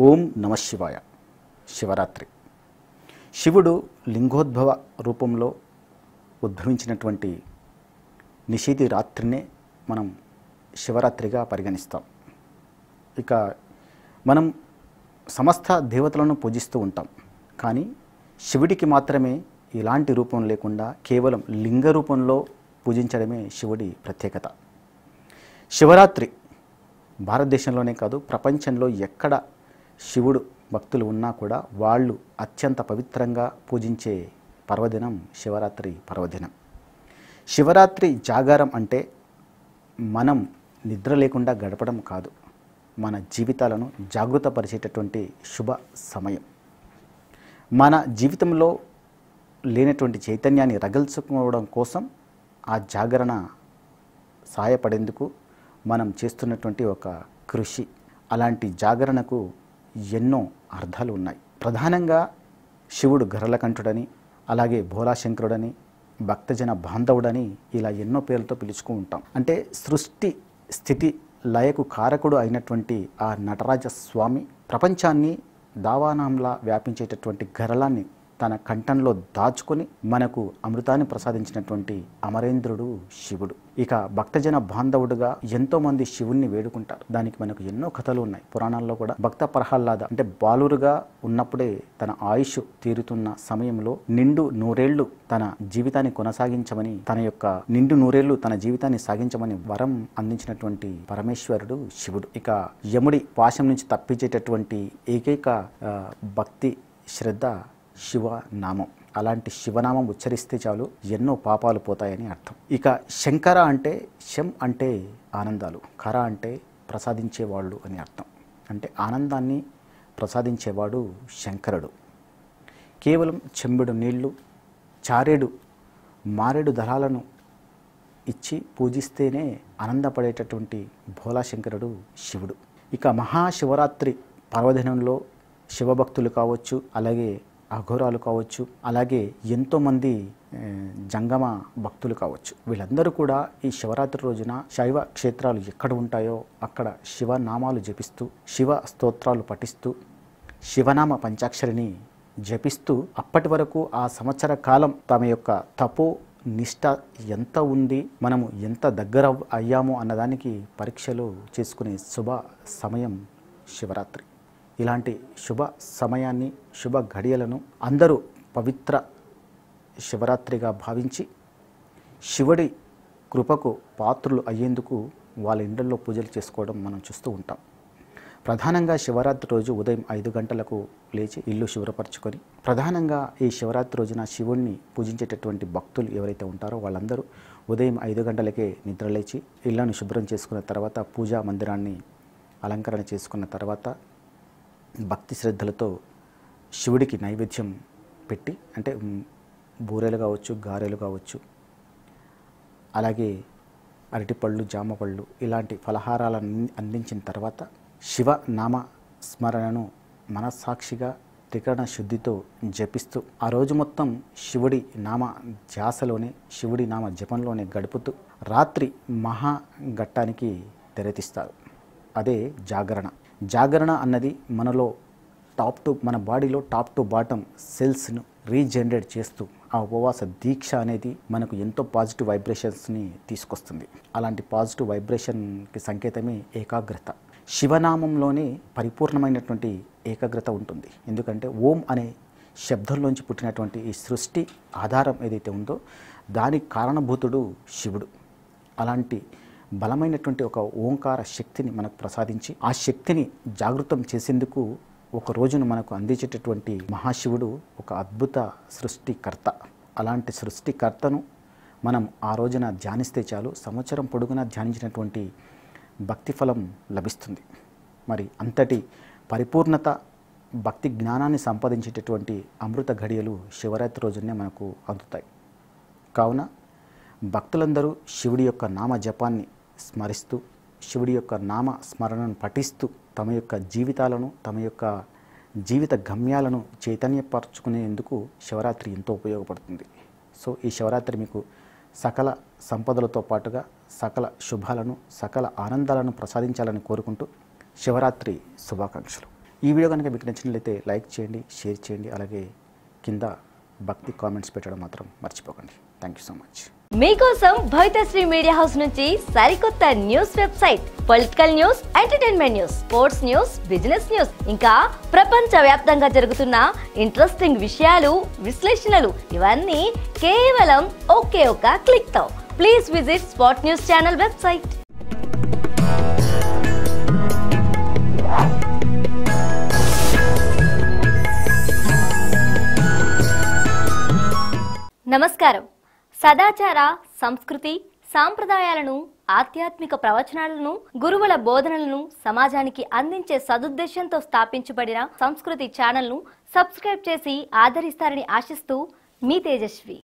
ఓం నమ శివాయ శివరాత్రి శివుడు లింగోద్భవ రూపంలో ఉద్భవించినటువంటి నిషేధి రాత్రినే మనం శివరాత్రిగా పరిగణిస్తాం ఇక మనం సమస్త దేవతలను పూజిస్తూ ఉంటాం కానీ శివుడికి మాత్రమే ఇలాంటి రూపం లేకుండా కేవలం లింగ రూపంలో పూజించడమే శివుడి ప్రత్యేకత శివరాత్రి భారతదేశంలోనే కాదు ప్రపంచంలో ఎక్కడ శివుడు భక్తులు ఉన్నా కూడా వాళ్ళు అత్యంత పవిత్రంగా పూజించే పర్వదినం శివరాత్రి పర్వదినం శివరాత్రి జాగారం అంటే మనం నిద్ర లేకుండా గడపడం కాదు మన జీవితాలను జాగృతపరిచేటటువంటి శుభ సమయం మన జీవితంలో లేనటువంటి చైతన్యాన్ని రగల్చుకోవడం కోసం ఆ జాగరణ సహాయపడేందుకు మనం చేస్తున్నటువంటి ఒక కృషి అలాంటి జాగరణకు ఎన్నో అర్థాలు ఉన్నాయి ప్రధానంగా శివుడు గరళకంఠుడని అలాగే భోలాశంకరుడని భక్తజన బాంధవుడని ఇలా ఎన్నో పేర్లతో పిలుచుకుంటూ ఉంటాం అంటే సృష్టి స్థితి లయకు కారకుడు అయినటువంటి ఆ నటరాజ స్వామి ప్రపంచాన్ని దావానంలా వ్యాపించేటటువంటి గరళాన్ని తన కంఠంలో దాచుకొని మనకు అమృతాన్ని ప్రసాదించినటువంటి అమరేంద్రుడు శివుడు ఇక భక్తజన బాంధవుడుగా ఎంతో మంది శివుణ్ణి వేడుకుంటారు దానికి మనకు ఎన్నో కథలు ఉన్నాయి పురాణాల్లో కూడా భక్త ప్రహ్లాద అంటే బాలురుగా ఉన్నప్పుడే తన ఆయుష్ తీరుతున్న సమయంలో నిండు నూరేళ్లు తన జీవితాన్ని కొనసాగించమని తన యొక్క నిండు నూరేళ్లు తన జీవితాన్ని సాగించమని వరం అందించినటువంటి పరమేశ్వరుడు శివుడు ఇక యముడి పాశం నుంచి తప్పించేటటువంటి ఏకైక ఆ, భక్తి శ్రద్ధ శివనామం అలాంటి శివనామం ఉచ్చరిస్తే చాలు ఎన్నో పాపాలు పోతాయని అర్థం ఇక శంకర అంటే శం అంటే ఆనందాలు కర అంటే ప్రసాదించేవాళ్ళు అని అర్థం అంటే ఆనందాన్ని ప్రసాదించేవాడు శంకరుడు కేవలం చెంబెడు నీళ్లు చారేడు మారేడు దళాలను ఇచ్చి పూజిస్తేనే ఆనందపడేటటువంటి భోలాశంకరుడు శివుడు ఇక మహాశివరాత్రి పర్వదినంలో శివభక్తులు కావచ్చు అలాగే అఘోరాలు కావచ్చు అలాగే ఎంతోమంది ఏ, జంగమ భక్తులు కావచ్చు వీళ్ళందరూ కూడా ఈ శివరాత్రి రోజున శైవ క్షేత్రాలు ఎక్కడ ఉంటాయో అక్కడ శివనామాలు జపిస్తూ శివ స్తోత్రాలు పఠిస్తూ శివనామ పంచాక్షరిని జపిస్తూ అప్పటి వరకు ఆ సంవత్సర కాలం తమ యొక్క తపో నిష్ట ఎంత ఉంది మనము ఎంత దగ్గర అవ్- అయ్యామో అన్నదానికి పరీక్షలు చేసుకునే శుభ సమయం శివరాత్రి ఇలాంటి శుభ సమయాన్ని శుభ ఘడియలను అందరూ పవిత్ర శివరాత్రిగా భావించి శివుడి కృపకు పాత్రులు అయ్యేందుకు వాళ్ళ ఇండ్లలో పూజలు చేసుకోవడం మనం చూస్తూ ఉంటాం ప్రధానంగా శివరాత్రి రోజు ఉదయం ఐదు గంటలకు లేచి ఇల్లు శుభ్రపరచుకొని ప్రధానంగా ఈ శివరాత్రి రోజున శివుణ్ణి పూజించేటటువంటి భక్తులు ఎవరైతే ఉంటారో వాళ్ళందరూ ఉదయం ఐదు గంటలకే నిద్రలేచి ఇళ్లను శుభ్రం చేసుకున్న తర్వాత పూజా మందిరాన్ని అలంకరణ చేసుకున్న తర్వాత భక్తి శ్రద్ధలతో శివుడికి నైవేద్యం పెట్టి అంటే మ్, బూరెలు కావచ్చు గారెలు కావచ్చు అలాగే అరటిపళ్ళు జామ పళ్ళు ఇలాంటి ఫలహారాలను అందించిన తర్వాత శివ నామ స్మరణను మనస్సాక్షిగా త్రికరణ శుద్ధితో జపిస్తూ ఆ రోజు మొత్తం శివుడి నామ ధ్యాసలోనే శివుడి నామ జపంలోనే గడుపుతూ రాత్రి మహా ఘట్టానికి తెరతీస్తారు అదే జాగరణ జాగరణ అన్నది మనలో టాప్ టు మన బాడీలో టాప్ టు బాటమ్ సెల్స్ను రీజనరేట్ చేస్తూ ఆ ఉపవాస దీక్ష అనేది మనకు ఎంతో పాజిటివ్ వైబ్రేషన్స్ని తీసుకొస్తుంది అలాంటి పాజిటివ్ వైబ్రేషన్కి సంకేతమే ఏకాగ్రత శివనామంలోనే పరిపూర్ణమైనటువంటి ఏకాగ్రత ఉంటుంది ఎందుకంటే ఓం అనే శబ్దంలోంచి పుట్టినటువంటి ఈ సృష్టి ఆధారం ఏదైతే ఉందో దానికి కారణభూతుడు శివుడు అలాంటి బలమైనటువంటి ఒక ఓంకార శక్తిని మనకు ప్రసాదించి ఆ శక్తిని జాగృతం చేసేందుకు ఒక రోజును మనకు అందించేటటువంటి మహాశివుడు ఒక అద్భుత సృష్టికర్త అలాంటి సృష్టికర్తను మనం ఆ రోజున ధ్యానిస్తే చాలు సంవత్సరం పొడుగునా ధ్యానించినటువంటి భక్తి ఫలం లభిస్తుంది మరి అంతటి పరిపూర్ణత భక్తి జ్ఞానాన్ని సంపాదించేటటువంటి అమృత ఘడియలు శివరాత్రి రోజునే మనకు అందుతాయి కావున భక్తులందరూ శివుడి యొక్క నామ జపాన్ని స్మరిస్తూ శివుడి యొక్క నామ స్మరణను పఠిస్తూ తమ యొక్క జీవితాలను తమ యొక్క జీవిత గమ్యాలను చైతన్యపరచుకునేందుకు శివరాత్రి ఎంతో ఉపయోగపడుతుంది సో ఈ శివరాత్రి మీకు సకల సంపదలతో పాటుగా సకల శుభాలను సకల ఆనందాలను ప్రసాదించాలని కోరుకుంటూ శివరాత్రి శుభాకాంక్షలు ఈ వీడియో కనుక మీకు నచ్చినట్లయితే లైక్ చేయండి షేర్ చేయండి అలాగే కింద భక్తి కామెంట్స్ పెట్టడం మాత్రం మర్చిపోకండి థ్యాంక్ యూ సో మచ్ మీకోసం భవితశ్రీ మీడియా హౌస్ నుంచి సరికొత్త news website political news entertainment news sports news business news ఇంకా ప్రపంచ వ్యాప్తంగా జరుగుతున్న ఇంట్రెస్టింగ్ విషయాలు విశ్లేషణలు ఇవన్నీ కేవలం ఒకే ఒక క్లిక్ తో please visit Spot News channel website నమస్కారం సదాచార సంస్కృతి సాంప్రదాయాలను ఆధ్యాత్మిక ప్రవచనాలను గురువుల బోధనలను సమాజానికి అందించే సదుద్దేశంతో స్థాపించబడిన సంస్కృతి ఛానల్ను సబ్స్క్రైబ్ చేసి ఆదరిస్తారని ఆశిస్తూ మీ తేజస్వి